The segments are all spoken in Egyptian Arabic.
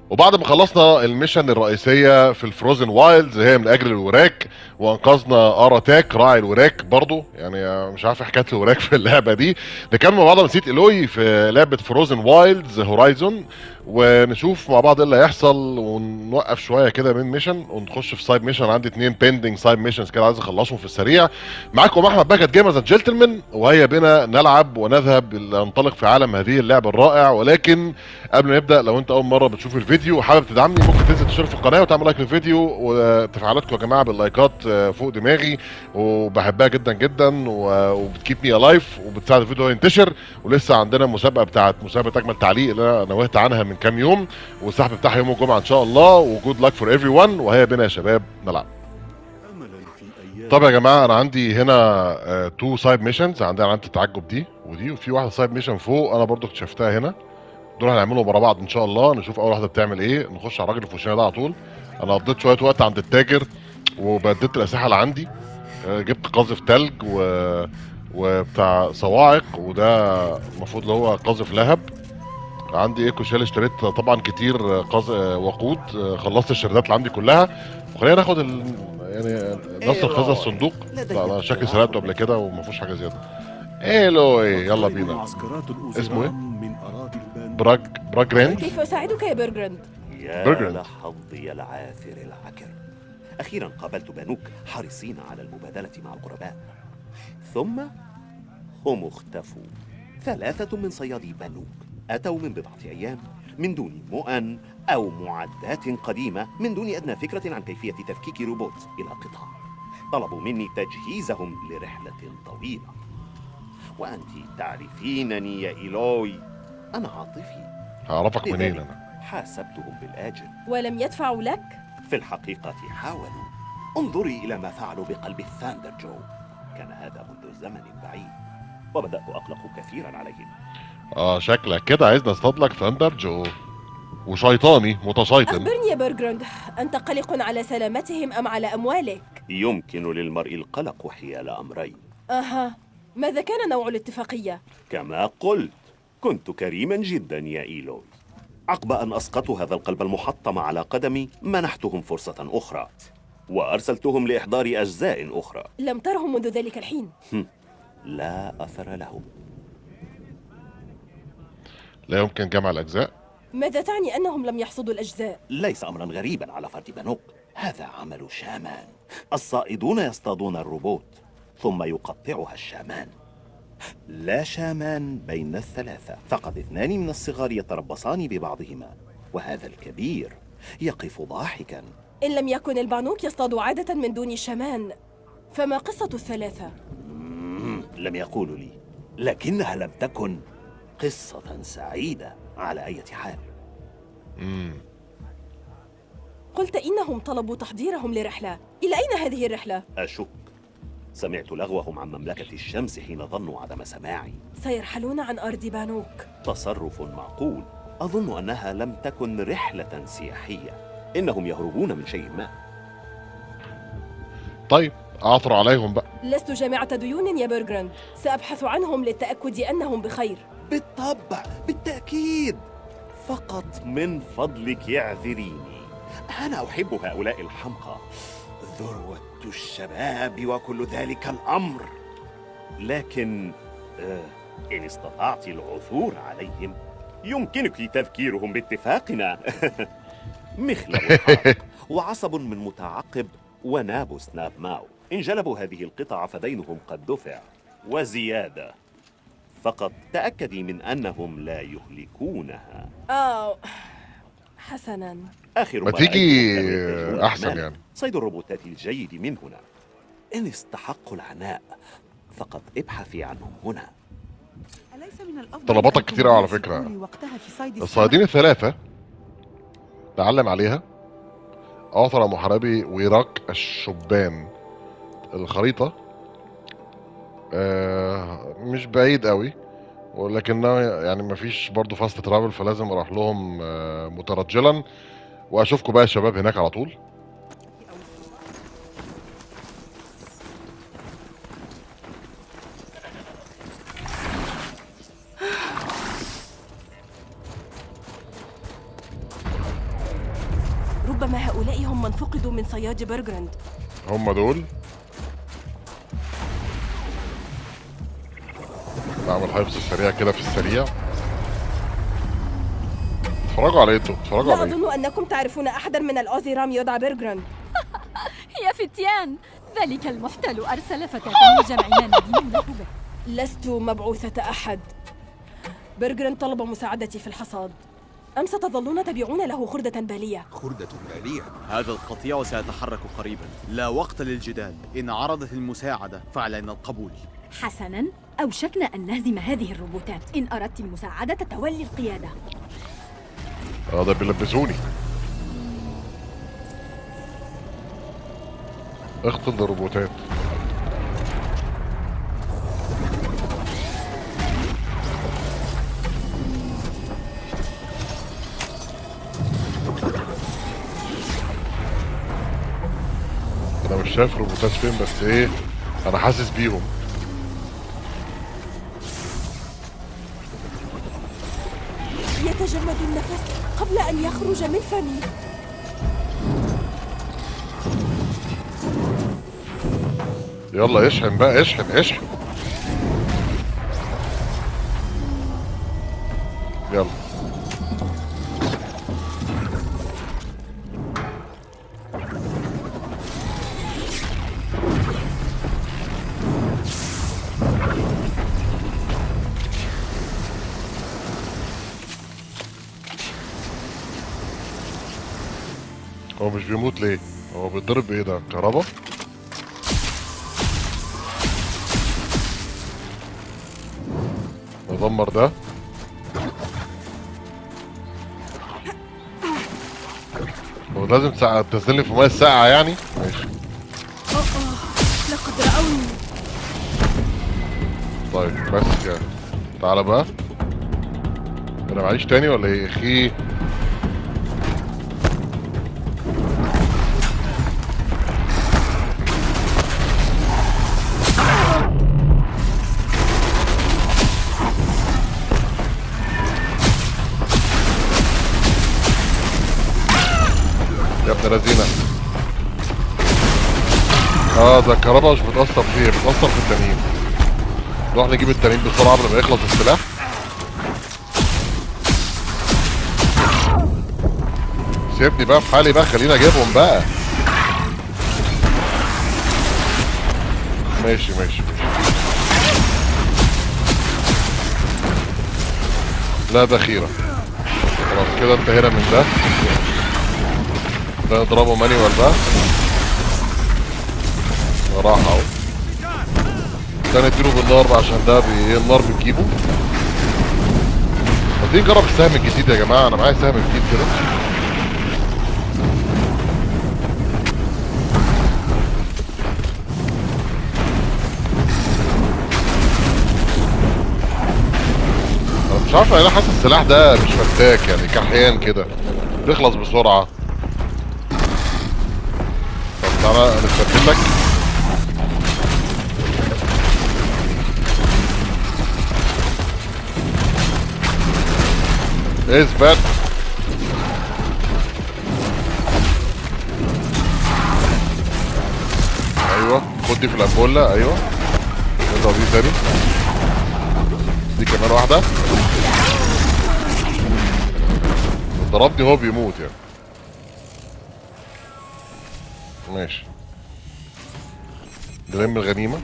وبعد ما خلصنا الميشن الرئيسيه في الفروزن وايلدز هي من اجل الوراك وانقذنا اراتاك راعي الوراك برضو يعني مش عارف إيه حكايه الوراك في اللعبه دي نكمل مع بعض نسيت الوي في لعبه فروزن وايلدز هورايزون ونشوف مع بعض ايه اللي هيحصل ونوقف شويه كده من ميشن ونخش في سايد ميشن عندي اتنين بيندنج سايد ميشنز كده عايز اخلصهم في السريع معاكم احمد باكت جيمرز اند جنتلمان وهيا بنا نلعب ونذهب ننطلق في عالم هذه اللعبه الرائع ولكن قبل ما نبدا لو انت اول مره بتشوف الفيديو وحابب تدعمني ممكن تنزل تشترك في القناه وتعمل لايك للفيديو وتفاعلاتكم يا جماعه باللايكات آه، فوق دماغي وبحبها جدا جدا و- وبتكيب مي الايف وبتساعد الفيديو ينتشر ولسه عندنا مسابقه بتاعت مسابقه اجمل تعليق اللي انا نوهت عنها من كام يوم والسحب بتاعها يوم الجمعه ان شاء الله وجود لاك فور ايفري ون وهيا بنا يا شباب نلعب املا في ايام طب يا جماعه انا عندي هنا تو سايد ميشنز عندي علامه التعجب دي ودي وفي واحده سايد ميشن فوق انا برضو اكتشفتها هنا دول هنعملهم ورا بعض ان شاء الله نشوف اول واحده بتعمل ايه نخش على الراجل اللي في وشنا ده على طول انا قضيت شويه وقت عند التاجر وبدلت الاسلحه اللي عندي آه، جبت قاذف تلج و وبتاع صواعق وده المفروض اللي هو قاذف لهب عندي ايكو شيل اشتريت طبعا كتير قاذ وقود آه، خلصت الشردات اللي عندي كلها وخلينا ناخد ال... يعني نص الخزة الصندوق لا انا شكلي سرقته قبل كده وما فيهوش حاجه زياده الو إيه، يلا تقترب بينا معسكرات الأوزرام اسمه إيه؟ من اراضي البان براج براج رينج كيف أساعدك يا برجراند؟ يا برجراند. لحظي العاثر العكر أخيرا قابلت بنوك حريصين على المبادلة مع الغرباء ثم هم اختفوا ثلاثة من صيادي بنوك أتوا من بضعة أيام من دون مؤن أو معدات قديمة من دون أدنى فكرة عن كيفية تفكيك روبوت إلى قطع طلبوا مني تجهيزهم لرحلة طويلة وأنت تعرفينني يا إيلوي أنا عاطفي هعرفك منين لذلك انا حاسبتهم بالآجل ولم يدفعوا لك؟ في الحقيقة حاولوا انظري إلى ما فعلوا بقلب الثاندر جو كان هذا منذ زمن بعيد وبدأت أقلق كثيرا عليهم اه شكلك كده عايز نصطاد لك ثاندر جو وشيطاني متشيطن أخبرني يا برجراند أنت قلق على سلامتهم أم على أموالك؟ يمكن للمرء القلق حيال أمرين أها ماذا كان نوع الاتفاقية؟ كما قلت كنت كريما جدا يا إيلوي عقب أن أسقطوا هذا القلب المحطم على قدمي منحتهم فرصة أخرى وأرسلتهم لإحضار أجزاء أخرى لم ترهم منذ ذلك الحين لا أثر لهم لا يمكن جمع الاجزاء ماذا تعني أنهم لم يحصدوا الأجزاء؟ ليس امرا غريبا على فرد بنوك هذا عمل شامان الصائدون يصطادون الروبوت ثم يقطعها الشامان لا شامان بين الثلاثه فقط اثنان من الصغار يتربصان ببعضهما وهذا الكبير يقف ضاحكا إن لم يكن البعنوك يصطاد عادة من دون شمان فما قصة الثلاثة؟ مم، لم يقولوا لي لكنها لم تكن قصه سعيده على اي حال امم قلت إنهم طلبوا تحضيرهم لرحلة إلى أين هذه الرحلة؟ اشك سمعت لغوهم عن مملكه الشمس حين ظنوا عدم سماعي سيرحلون عن أرض بانوك تصرف معقول أظن أنها لم تكن رحلة سياحية إنهم يهربون من شيء ما طيب اعثر عليهم بقى لست جامعة ديون يا برجراند سأبحث عنهم للتأكد أنهم بخير بالطبع بالتأكيد فقط من فضلك اعذريني أنا أحب هؤلاء الحمقى ذروة الشباب وكل ذلك الأمر لكن آه إن استطعت العثور عليهم يمكنك تذكيرهم باتفاقنا مخلب الحرق وعصب من متعقب وناب سناب ماو إن جلبوا هذه القطع فدينهم قد دفع وزيادة فقط تأكدي من أنهم لا يهلكونها آه حسنا آخر ما رأيت تيجي هم يحتاجون احسن المال. يعني صيد الروبوتات الجيد من هنا إن استحقوا العناء فقط ابحثي عنهم هنا أليس من الأفضل طلباتك أن كتير أوي على تغادري فكرة. سكوري وقتها في صيد الصيادين السمك؟ الثلاثة تعلم عليها أعثر محاربي ويراك الشبان الخريطة آه مش بعيد قوي ولكنها يعني مفيش برضو فاست ترافل فلازم اروح لهم آه مترجلا واشوفكم بقى يا شباب هناك على طول ربما هؤلاء هم من فقدوا من صياد برجراند هم دول بعمل حفظ سريع كده في السريع اتفرجوا على ايه انتوا اتفرجوا لا على ايه أظن أنكم تعرفون أحدا من الأوزيرام يدعى برجراند يا فتيان ذلك المحتال أرسل فتاة لجمع ما ندين له به لست مبعوثة أحد برجراند طلب مساعدتي في الحصاد أم ستظلون تبيعون له خردة بالية خردة بالية هذا القطيع سيتحرك قريبا لا وقت للجدال إن عرضت المساعدة فعلينا القبول حسنا أوشكنا أن نهزم هذه الروبوتات إن أردت المساعدة تولي القيادة اه ده بيلبسوني اقتل الروبوتات انا مش شايف روبوتات فين بس ايه انا حاسس بيهم يتجمد النفس قبل أن يخرج من فمي يلا اشحن بقى اشحن اشحن يلا هو مش بيموت ليه؟ هو بيتضرب بايه ده؟ كهربا؟ ندمر ده هو لازم تسع- تنزلني في ميه ساقعة يعني؟ ماشي لقد رأوني طيب بس كده تعالى بقى انا معيش تاني ولا ايه اخي يا ابن لذينه اه ده الكهرباء مش بتأثر فيه بتأثر في التانيين نروح نجيب التانيين بسرعة قبل ما يخلص السلاح سيبني بقى في حالي بقى خليني اجيبهم بقى ماشي ماشي ماشي لا ده خيرة خلاص كده انتهينا من ده ده نضربه مانيوال بقى راح اهو ده نديله بالنار بقى عشان ده بي... النار بتجيبه ما تيجي نجرب السهم الجديد يا جماعه انا معايا سهم جديد كده انا مش عارف انا حاسس السلاح ده مش فتاك يعني كحيان كده بيخلص بسرعه طب تعالى نثبتك اثبت ايوه خد دي في الامبولا ايوه نضرب دي تاني دي كمان واحده ضربني هو بيموت يعني ماشي نلم الغنيمه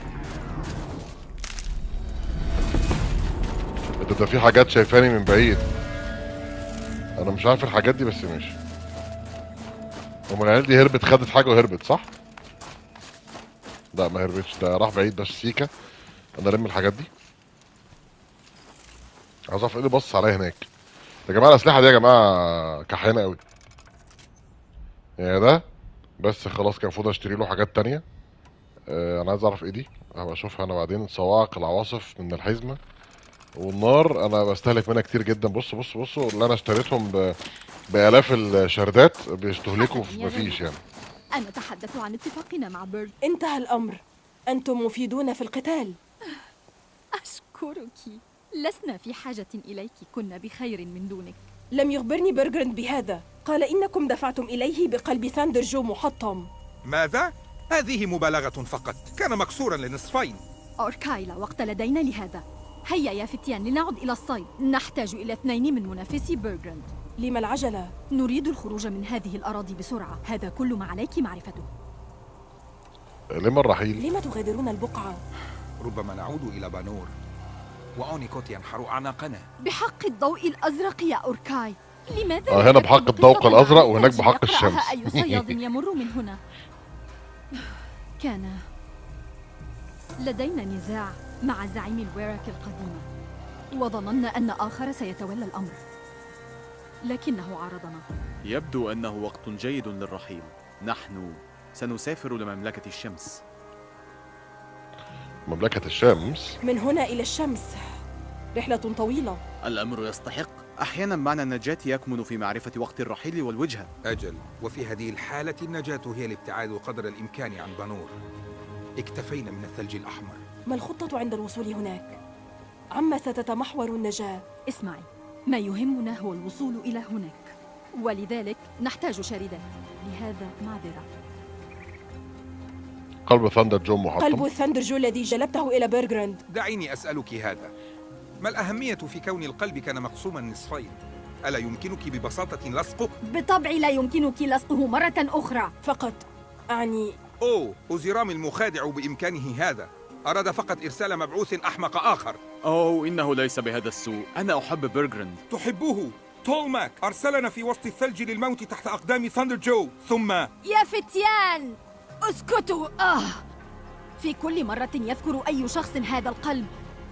ده, ده في حاجات شايفاني من بعيد انا مش عارف الحاجات دي بس ماشي هما العيال دي هربت خدت حاجه وهربت صح لا ما هربتش ده راح بعيد بس سيكا انا الم الحاجات دي عاوز اعرف ايه اللي بص عليا هناك يا جماعه الاسلحه دي يا جماعه كحيانه قوي يا ده بس خلاص كان المفروض اشتري له حاجات تانية آه انا عايز اعرف ايه دي هبقى اشوفها انا بعدين صواعق العواصف من الحزمه والنار انا بستهلك منها كتير جدا بص بص بصوا اللي انا اشتريتهم ب... بالاف الشردات بيستهلكوا في مفيش يعني أنا أتحدث عن اتفاقنا مع بيرد انتهى الأمر أنتم مفيدون في القتال أشكرك لسنا في حاجة إليك كنا بخير من دونك لم يخبرني برجرند بهذا قال إنكم دفعتم إليه بقلب ثاندر جو محطم ماذا؟ هذه مبالغة فقط كان مكسورا لنصفين أوركاي لا وقت لدينا لهذا هيا يا فتيان لنعد إلى الصيد نحتاج إلى اثنين من منافسي بيرجراند لما العجلة؟ نريد الخروج من هذه الأراضي بسرعة هذا كل ما عليك معرفته لما الرحيل لما تغادرون البقعة؟ ربما نعود إلى بانور وأونيكوت ينحر أعناقنا بحق الضوء الأزرق يا أوركاي لماذا آه، لا هنا تكتب بحق الضوء قصة الأزرق عن وهناك تاج بحق يقرأها الشمس. أي صياد يمر من هنا كان لدينا نزاع مع زعيم الويراك القديمة وظننا أن آخر سيتولى الأمر لكنه عارضنا يبدو أنه وقت جيد للرحيل نحن سنسافر لمملكة الشمس مملكة الشمس من هنا إلى الشمس رحلة طويلة الأمر يستحق أحيانا معنى النجاة يكمن في معرفة وقت الرحيل والوجهة أجل وفي هذه الحالة النجاة هي الابتعاد قدر الإمكان عن بانور اكتفينا من الثلج الأحمر ما الخطة عند الوصول هناك؟ عما ستتمحور النجاة؟ اسمعي ما يهمنا هو الوصول إلى هناك ولذلك نحتاج شاردات لهذا معذرة قلب ثاندر جو محطم قلب الثندر جو الذي جلبته إلى بيرجراند دعيني أسألك هذا ما الأهمية في كون القلب كان مقسوما نصفين؟ ألا يمكنك ببساطة لصقه؟ بالطبع لا يمكنك لصقه مرة أخرى فقط أعني أوه أوزيرام المخادع بإمكانه هذا أراد فقط إرسال مبعوث أحمق آخر أوه إنه ليس بهذا السوء أنا أحب بيرجراند تحبه تولماك أرسلنا في وسط الثلج للموت تحت أقدام ثاندر جو ثم يا فتيان اسكتوا آه في كل مرة يذكر أي شخص هذا القلب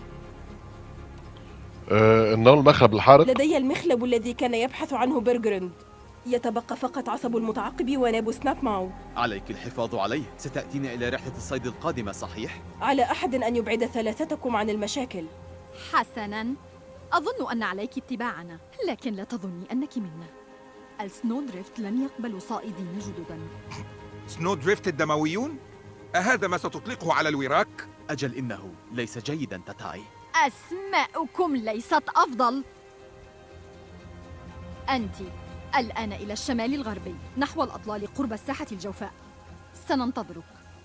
آه النار المخلب الحارق لدي المخلب الذي كان يبحث عنه بيرجراند يتبقى فقط عصب المتعقب وناب سناب ماو عليك الحفاظ عليه ستأتينا إلى رحلة الصيد القادمة صحيح؟ على أحد أن يبعد ثلاثتكم عن المشاكل حسنا أظن أن عليك اتباعنا لكن لا تظني أنك منا السنودريفت لن يقبل صائدين جددا سنو دريفت الدمويون؟ أهذا ما ستطلقه على الوراك؟ أجل إنه ليس جيدا تتاي أسماؤكم ليست أفضل أنت الآن إلى الشمال الغربي نحو الأطلال قرب الساحة الجوفاء سننتظرك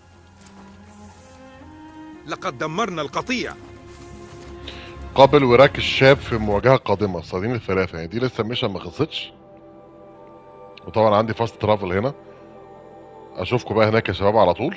لقد دمرنا القطيع قابل وراك الشاب في مواجهة قادمة الصيادين الثلاثة يعني دي لسه الميشن ما خلصتش وطبعا عندي فاست ترافل هنا اشوفكم بقى هناك يا شباب على طول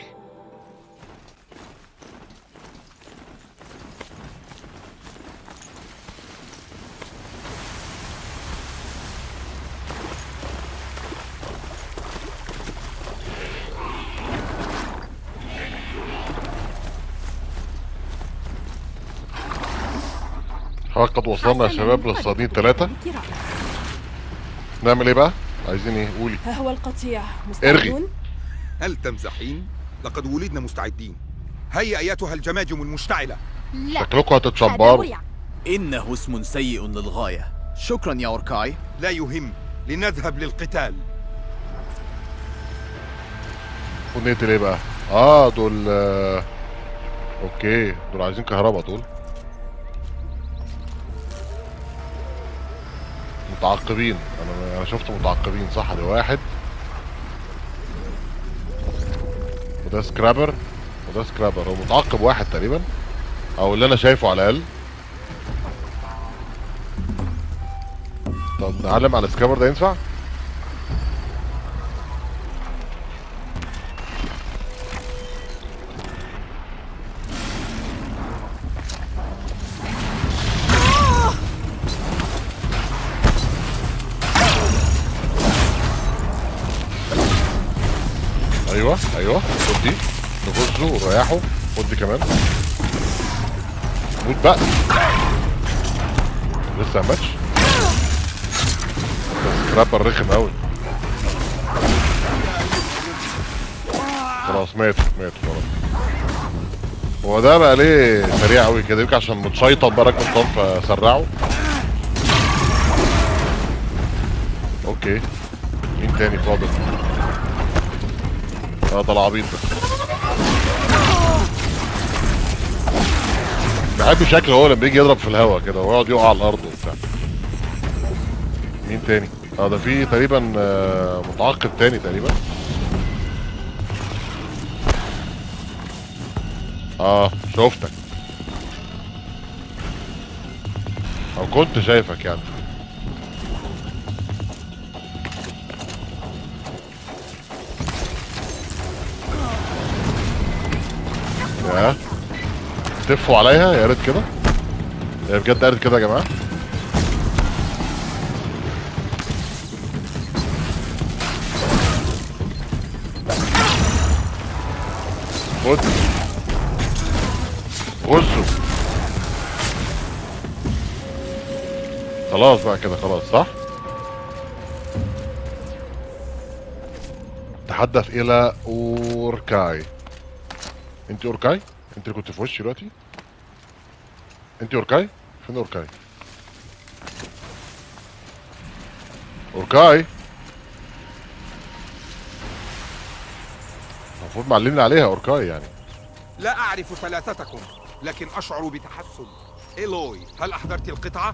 خلاص قد وصلنا يا حسناً، شباب قد للصيادين يكون الثلاثة ذلك رائع. نعمل ايه بقى؟ عايزين ايه؟ قولي ها هو القطيع ارغي. مستعدون؟ هل تمزحين؟ لقد ولدنا مستعدين هيا أيتها الجماجم المشتعلة لا شكلكم هذا هتتشبروا مريع إنه اسم سيء للغاية شكرا يا أوركاي لا يهم لنذهب للقتال المفروض نقتل ايه بقى؟ اه دول آه، اوكي دول عايزين كهرباء دول متعقبين انا انا شفت متعقبين صح ده واحد وده سكرابر وده سكرابر هو متعقب واحد تقريبا او اللي انا شايفه على الاقل طب نعلم على السكرابر ده ينفع؟ ايوه ايوه خد دي نغزه ونريحه خد دي كمان موت بقى لسه ما ماتش بس كرابر رخم قوي خلاص مات مات خلاص هو ده بقى ليه سريع قوي كده يمكن عشان متشيطن بقى راكب الطن فسرعه اوكي مين تاني فاضل اه ده العبيط ده بحب شكله هو لما بيجي يضرب في الهواء كده ويقعد يقع على الارض وبتاع مين تاني اه ده في تقريبا آه، متعقب تاني تقريبا اه شفتك او كنت شايفك يعني يا تفوا عليها يا ريت كده يا بجد قالت كده يا جماعه خد غزوا خلاص بقى كده خلاص صح تحدث الى اوركاي انت اوركاي انت اللي كنت في وشي دلوقتي انت اوركاي فين اوركاي اوركاي المفروض معلمين عليها اوركاي يعني لا أعرف ثلاثتكم لكن أشعر بتحسن إيلوي هل أحضرت القطعة؟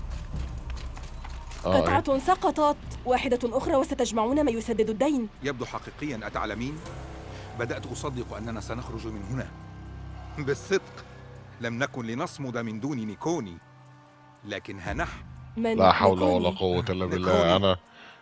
اه إيه. قطعة سقطت واحدة أخرى وستجمعون ما يسدد الدين يبدو حقيقيا أتعلمين؟ بدأت أصدق أننا سنخرج من هنا بالصدق لم نكن لنصمد من دون نيكوني لكن ها نحن من لا حول ولا نيكوني؟ قوة الا نيكوني. بالله انا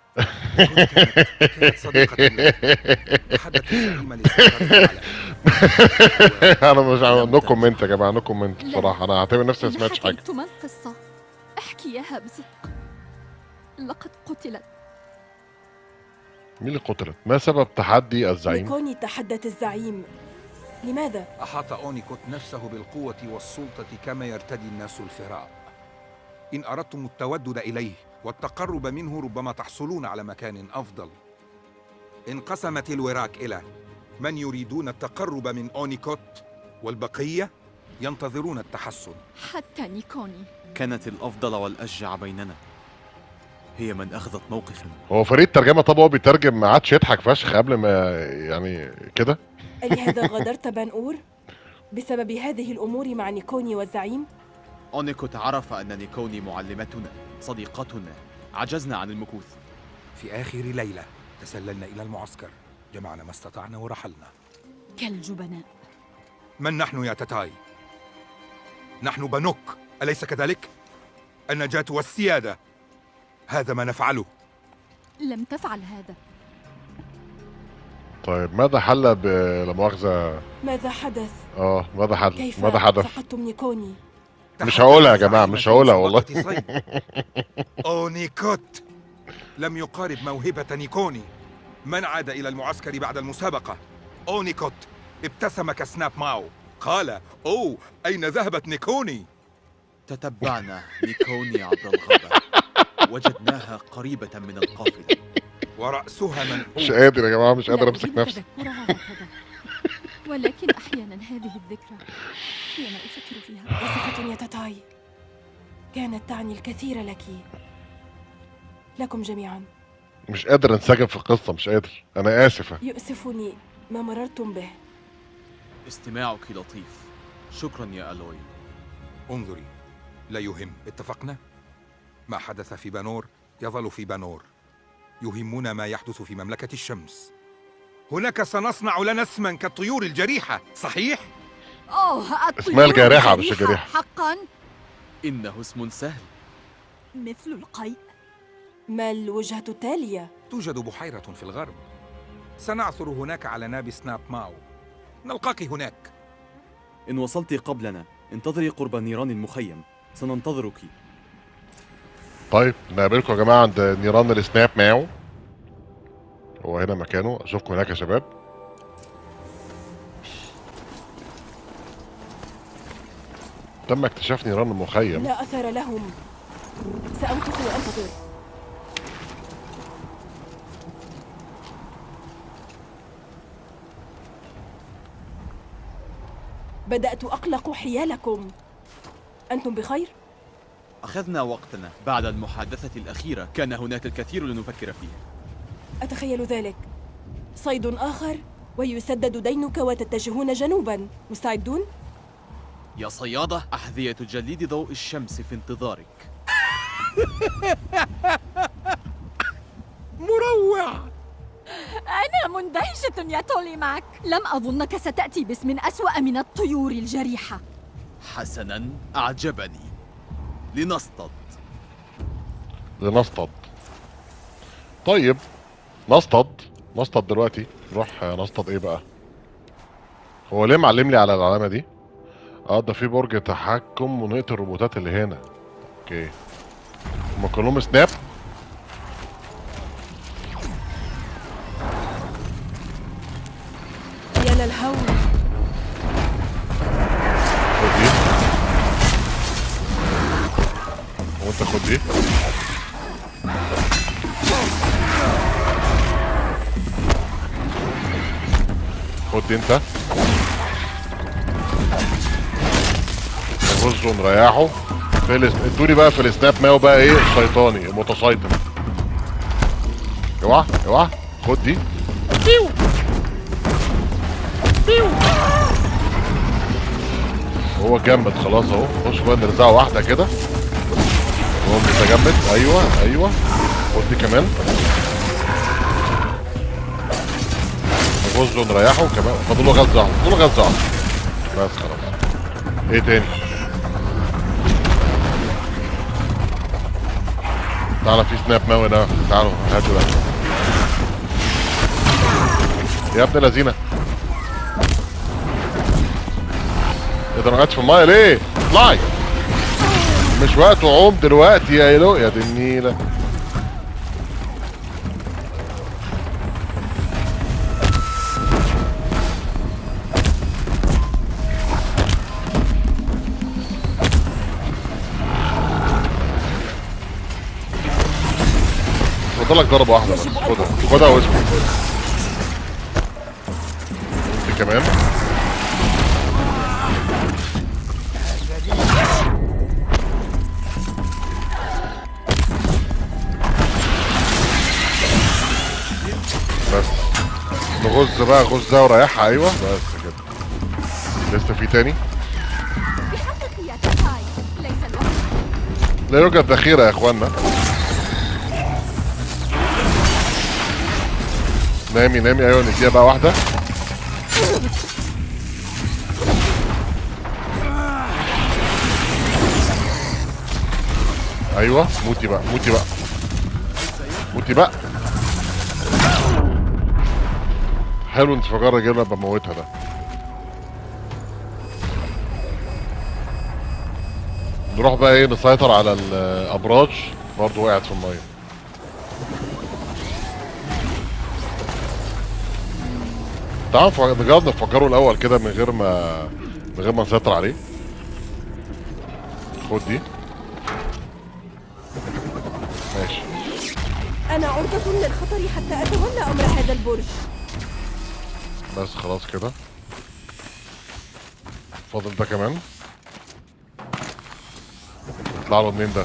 كانت صديقة لي حدث الزعيم لاستقرار على انا مش نو كومنت يا جماعه نو كومنت بصراحه انا هعتبر نفسي ما إن سمعتش حاجه حكيت ما القصة احكيها بصدق لقد قتلت مين اللي قتلت ما سبب تحدي الزعيم نيكوني تحدت الزعيم لماذا؟ أحاط أونيكوت نفسه بالقوة والسلطة كما يرتدي الناس الفراء إن أردتم التودد إليه والتقرب منه ربما تحصلون على مكان أفضل انقسمت الوراك إلى من يريدون التقرب من أونيكوت والبقية ينتظرون التحسن حتى نيكوني كانت الأفضل والأشجع بيننا هي من أخذت موقفا هو فريق ترجمه طب هو بيترجم ما عادش يضحك فشخ قبل ما يعني كده ألهذا غادرت بنور؟ بسبب هذه الأمور مع نيكوني والزعيم؟ أونيكوت عرف أن نيكوني معلمتنا صديقتنا عجزنا عن المكوث في آخر ليلة تسللنا إلى المعسكر جمعنا ما استطعنا ورحلنا كالجبناء من نحن يا تتاي؟ نحن بنوك أليس كذلك؟ النجاة والسيادة هذا ما نفعله لم تفعل هذا طيب ماذا حل ب لا مؤاخذه ماذا حدث؟ اه ماذا حدث كيف ماذا حدث فقدتم نيكوني؟ مش هقولها يا جماعة، مش هقولها والله. أونيكوت لم يقارب موهبة نيكوني من عاد إلى المعسكر بعد المسابقة أونيكوت ابتسم كسناب ماو قال أوه أين ذهبت نيكوني تتبعنا نيكوني عبر الغابة وجدناها قريبة من القافلة ورأسها مش منحوت قادر يا جماعه مش لا قادر امسك أريد نفسي تذكرها هكذا ولكن أحيانا هذه الذكرى حين أفكر فيها آسفة يا تاتاي كانت تعني الكثير لك لكم جميعا مش قادر انسجم في القصه مش قادر انا اسفه يؤسفني ما مررتم به استماعك لطيف شكرا يا ألوي انظري لا يهم اتفقنا ما حدث في بانور يظل في بانور يهمنا ما يحدث في مملكة الشمس هناك سنصنع لنا اسما كالطيور الجريحة صحيح؟ أوه اسمها الطيور الجارحة مش الجريحة. حقا إنه اسم سهل مثل القيء ما الوجهة التالية؟ توجد بحيرة في الغرب سنعثر هناك على ناب سناب ماو نلقاك هناك إن وصلت قبلنا انتظري قرب نيران المخيم سننتظرك طيب نقابلكم يا جماعه عند نيران السناب ماو هو هنا مكانه اشوفكم هناك يا شباب تم اكتشاف نيران المخيم لا أثر لهم سأمكث وأنتظر بدأت أقلق حيالكم أنتم بخير؟ أخذنا وقتنا بعد المحادثة الأخيرة كان هناك الكثير لنفكر فيه أتخيل ذلك صيد آخر ويسدد دينك وتتجهون جنوبا مستعدون؟ يا صيادة أحذية جليد ضوء الشمس في انتظارك مروع أنا مندهشة يا تولي معك لم أظنك ستأتي باسم أسوأ من الطيور الجريحة حسنا أعجبني لنصطد لنصطاد طيب نصطاد نصطاد دلوقتي نروح نصطاد ايه بقى هو ليه معلم لي على العلامه دي اه ده في برج تحكم ونقطة الروبوتات اللي هنا اوكي هما كلهم سناب يا للهول خد دي وانت خد دي خد دي انت نغزه نريحه في الاس- ادوني بقى في السناب ماو بقى ايه الشيطاني المتسيطر اوعى اوعى خد دي هو جمد خلاص اهو خش بقى نرزعه واحده كده هو متجمد ايوه ايوه خد دي كمان نغزه ونريحه كمان فاضل له غزه واحده فاضل له غزه واحده بس خلاص ايه تاني تعالى في سناب ماوي ده تعالوا هاتوا ده يا ابن اللذينه ايه ده انا قاعد في المايه ليه؟ اطلعي مش وقت عوم دلوقتي يا ايلو يا دي النيله فاضلك ضربة واحدة بس خدها خدها واسكت انت كمان بس نغز بقى غزة وريحها ايوه بس كده لسه في تاني بحقك يا كاكاي ليس الوقت لا يوجد ذخيرة يا اخوانا نامي نامي ايوه نديها بقى واحدة ايوه موتي بقى موتي بقى موتي بقى حلو انفجار الرجاله بموتها ده نروح بقى ايه نسيطر على الابراج برضه وقعت في الميه تعال نف- نجرب نفجره الاول كده من غير ما من غير ما نسيطر عليه خد دي ماشي أنا عرضة للخطر حتى أتولى أمر هذا البرج بس خلاص كده فاضل ده كمان يطلع له منين ده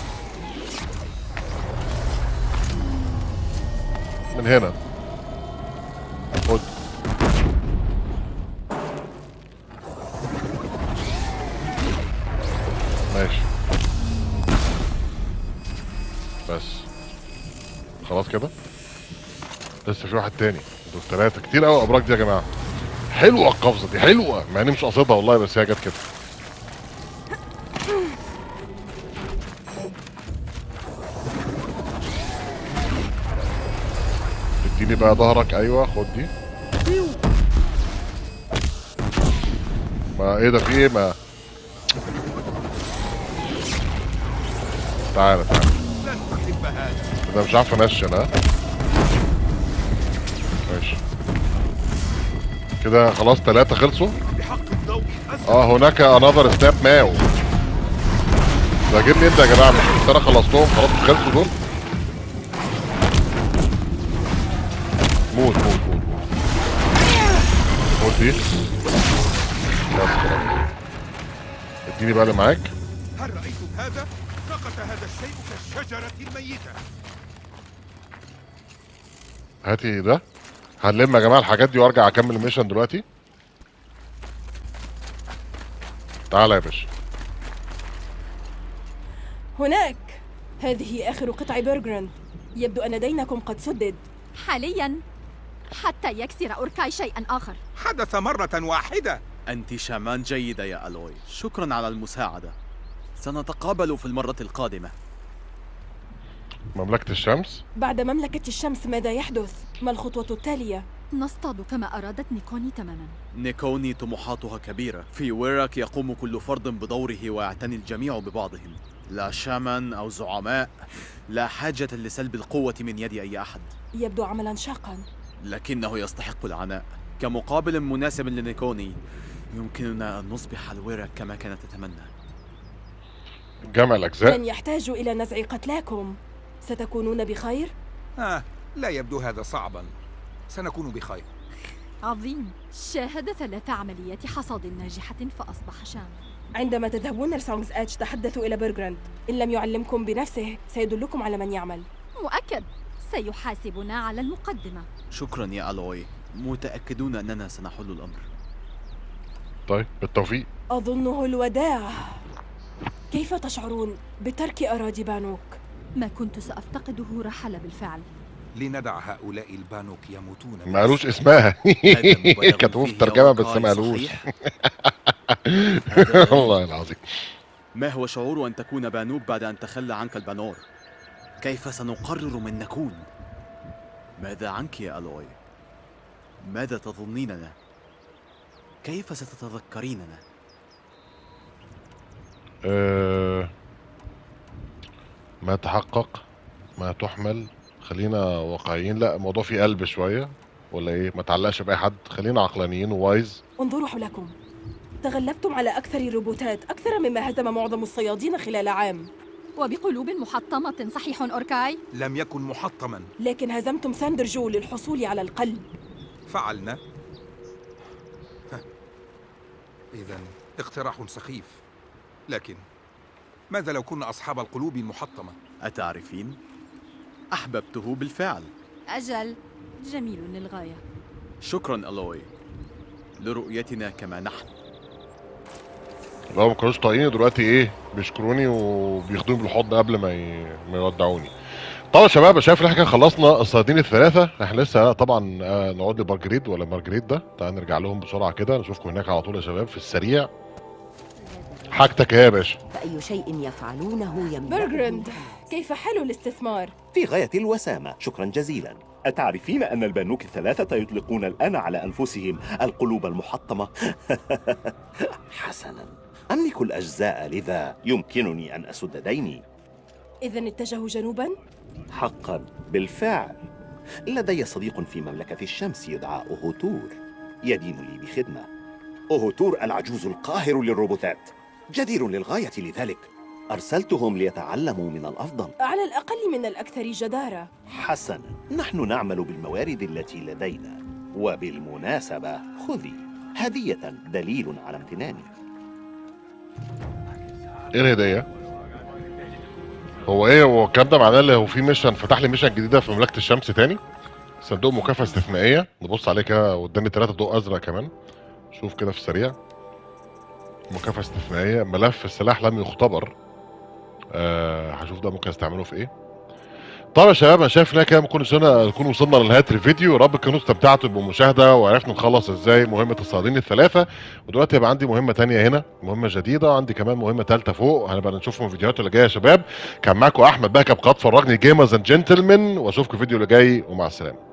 من هنا خد ماشي بس خلاص كده لسه في واحد تاني دول ثلاثة كتير قوي الابراج دي يا جماعة حلوة القفزة دي حلوة مع اني مش قاصدها والله بس هي جت كده اديني بقى ظهرك ايوه خد دي ما ايه ده في ايه ما تعالى تعالى لن تحب هذا ده مش عارف انشن ها ماشي كده خلاص ثلاثة خلصوا بحق الضوء أسرع اه هناك انذر ستاب ماو ده جبني انت يا جماعه مش كنت انا خلصتهم خلاص مش خلصوا دول موت موت موت موت موت دي بس خلاص اديني بقى اللي معاك هل رأيتم هذا؟ سقط هذا الشيء كالشجرة الميتة هاتي ده هنلم يا جماعه الحاجات دي وارجع اكمل الميشن دلوقتي تعالى يا باشا هناك هذه آخر قطع برجرن يبدو أن دينكم قد سدد حاليا حتى يكسر أوركاي شيئا آخر حدث مرة واحدة أنت شامان جيدة يا ألوي شكرا على المساعدة سنتقابل في المرة القادمة مملكه الشمس بعد مملكة الشمس ماذا يحدث؟ ما الخطوة التالية؟ نصطاد كما أرادت نيكوني تماما نيكوني طموحاتها كبيرة في ويراك يقوم كل فرد بدوره ويعتني الجميع ببعضهم لا شامان أو زعماء لا حاجة لسلب القوة من يد أي أحد يبدو عملا شاقا لكنه يستحق العناء كمقابل مناسب لنيكوني يمكننا أن نصبح الويراك كما كانت تتمنى جمع الاجزاء لن يحتاجوا إلى نزع قتلاكم ستكونون بخير؟ آه لا يبدو هذا صعبا سنكون بخير عظيم شاهد ثلاث عمليات حصاد ناجحة فأصبح شام عندما تذهبون لسونغز اتش تحدثوا إلى بيرغراند إن لم يعلمكم بنفسه سيدلكم على من يعمل مؤكد سيحاسبنا على المقدمة شكرا يا ألوي متأكدون أننا سنحل الأمر طيب بالتوفيق أظنه الوداع كيف تشعرون بترك أراضي بانوك؟ ما كنت سأفتقده رحل بالفعل لندع هؤلاء البانوك يموتون ما قالوش اسمها هذا مبالغ كتبوه في فيه الترجمه يا بس وقاي، ما قالوش صحيح؟ هذا غريب. والله العظيم ما هو شعور أن تكون بانوك بعد أن تخلى عنك البانور؟ كيف سنقرر من نكون؟ ماذا عنك يا ألوي؟ ماذا تظنيننا؟ كيف ستتذكريننا؟ أه ما تحقق ما تحمل خلينا واقعيين لا الموضوع فيه قلب شويه ولا ايه ما تعلقش باي حد خلينا عقلانيين ووايز انظروا حولكم تغلبتم على أكثر الروبوتات أكثر مما هزم معظم الصيادين خلال عام وبقلوب محطمة صحيح أوركاي؟ لم يكن محطما لكن هزمتم ثاندر جو للحصول على القلب فعلنا إذا اقتراح سخيف لكن ماذا لو كنا أصحاب القلوب المحطمة؟ أتعرفين؟ أحببته بالفعل أجل جميل للغاية شكرا ألوي لرؤيتنا كما نحن لو ما كانوش طايقين دلوقتي ايه بيشكروني وبياخدوني بالحضن قبل ما ي... ما يودعوني طبعا يا شباب شايف ان احنا كده خلصنا الصيادين الثلاثه احنا لسه طبعا آه، نقعد لمارجريت ولا مارجريت ده تعال نرجع لهم بسرعه كده نشوفكم هناك على طول يا شباب في السريع حاجتك ايه يا باشا فأي شيء يفعلونه يملأ بيرغراند كيف حال الاستثمار؟ في غاية الوسامة شكرا جزيلا أتعرفين أن البنوك الثلاثة يطلقون الآن على أنفسهم القلوب المحطمة؟ حسنا أملك الأجزاء لذا يمكنني أن أسد ديني إذا اتجهوا جنوبا؟ حقا بالفعل لدي صديق في مملكة الشمس يدعى أوهوتور يدين لي بخدمة أوهوتور العجوز القاهر للروبوتات جدير للغاية لذلك أرسلتهم ليتعلموا من الأفضل على الأقل من الأكثر جدارة حسنا نحن نعمل بالموارد التي لدينا وبالمناسبة خذي هدية دليل على امتناني ايه الهديه هو ايه هو الكلام ده معناه اللي هو في ميشن فتح لي ميشن جديده في مملكه الشمس تاني صندوق مكافاه استثنائيه نبص عليه كده واداني ثلاثه ضوء ازرق كمان شوف كده في السريع مكافاه استثنائيه ملف السلاح لم يختبر آه هشوف ده ممكن استعمله في ايه طبعا يا شباب انا شايف ان إحنا كده ممكن وصلنا نكون وصلنا لنهايه الفيديو يا رب تكونوا استمتعتوا بالمشاهده وعرفنا نخلص ازاي مهمه الصيادين الثلاثه ودلوقتي هيبقى عندي مهمه تانية هنا مهمه جديده وعندي كمان مهمه ثالثه فوق هنبقى نشوفهم في الفيديوهات اللي جايه يا شباب كان معاكم احمد بهكب قد فرجني جيمرز اند جنتلمان واشوفكم الفيديو اللي جاي ومع السلامه